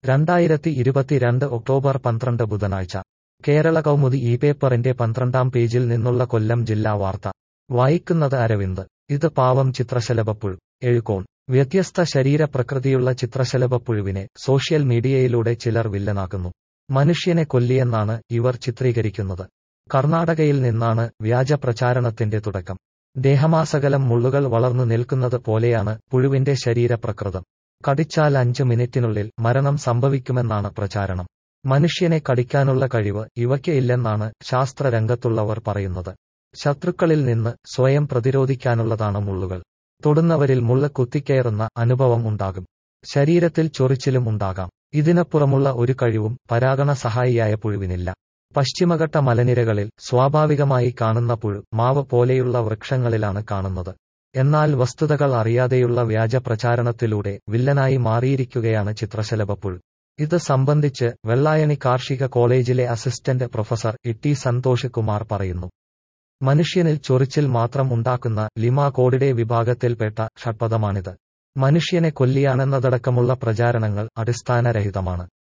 രണ്ടായിരത്തി ഇരുപത്തിരണ്ട് ഒക്ടോബർ പന്ത്രണ്ട് ബുധനാഴ്ച കേരള കൗമുദി ഈ പേപ്പറിന്റെ പന്ത്രണ്ടാം പേജിൽ നിന്നുള്ള കൊല്ലം ജില്ലാ വാർത്ത വായിക്കുന്നത് അരവിന്ദ് ഇത് പാവം ചിത്രശലഭപ്പുഴു എഴുകോൺ വ്യത്യസ്ത ശരീരപ്രകൃതിയുള്ള ചിത്രശലഭപ്പുഴുവിനെ സോഷ്യൽ മീഡിയയിലൂടെ ചിലർ വില്ലനാക്കുന്നു മനുഷ്യനെ കൊല്ലിയെന്നാണ് ഇവർ ചിത്രീകരിക്കുന്നത് കർണാടകയിൽ നിന്നാണ് വ്യാജ പ്രചാരണത്തിന്റെ തുടക്കം ദേഹമാസകലം മുള്ളുകൾ വളർന്നു നിൽക്കുന്നത് പോലെയാണ് പുഴുവിന്റെ ശരീരപ്രകൃതം കടിച്ചാൽ അഞ്ച് മിനിറ്റിനുള്ളിൽ മരണം സംഭവിക്കുമെന്നാണ് പ്രചാരണം മനുഷ്യനെ കടിക്കാനുള്ള കഴിവ് ഇവയ്ക്ക് ഇല്ലെന്നാണ് ശാസ്ത്രരംഗത്തുള്ളവർ പറയുന്നത് ശത്രുക്കളിൽ നിന്ന് സ്വയം പ്രതിരോധിക്കാനുള്ളതാണ് മുള്ളുകൾ തൊടുന്നവരിൽ മുള്ള കുത്തിക്കയറുന്ന അനുഭവം ഉണ്ടാകും ശരീരത്തിൽ ചൊറിച്ചിലും ഉണ്ടാകാം ഇതിനപ്പുറമുള്ള ഒരു കഴിവും പരാഗണ സഹായിയായ പുഴുവിനില്ല പശ്ചിമഘട്ട മലനിരകളിൽ സ്വാഭാവികമായി കാണുന്ന പുഴു മാവ് പോലെയുള്ള വൃക്ഷങ്ങളിലാണ് കാണുന്നത് എന്നാൽ വസ്തുതകൾ അറിയാതെയുള്ള വ്യാജ പ്രചാരണത്തിലൂടെ വില്ലനായി മാറിയിരിക്കുകയാണ് ചിത്രശലഭപ്പുഴു ഇത് സംബന്ധിച്ച് വെള്ളായണി കാർഷിക കോളേജിലെ assistant professor E Santhosh Kumar പറയുന്നു മനുഷ്യനിൽ ചൊറിച്ചിൽ മാത്രം ഉണ്ടാക്കുന്ന ലിമാകോഡിഡെ വിഭാഗത്തിൽപ്പെട്ട ഷഡ്പദമാണിത് മനുഷ്യനെ കൊല്ലിയാണെന്നതടക്കമുള്ള പ്രചാരണങ്ങൾ അടിസ്ഥാനരഹിതമാണ്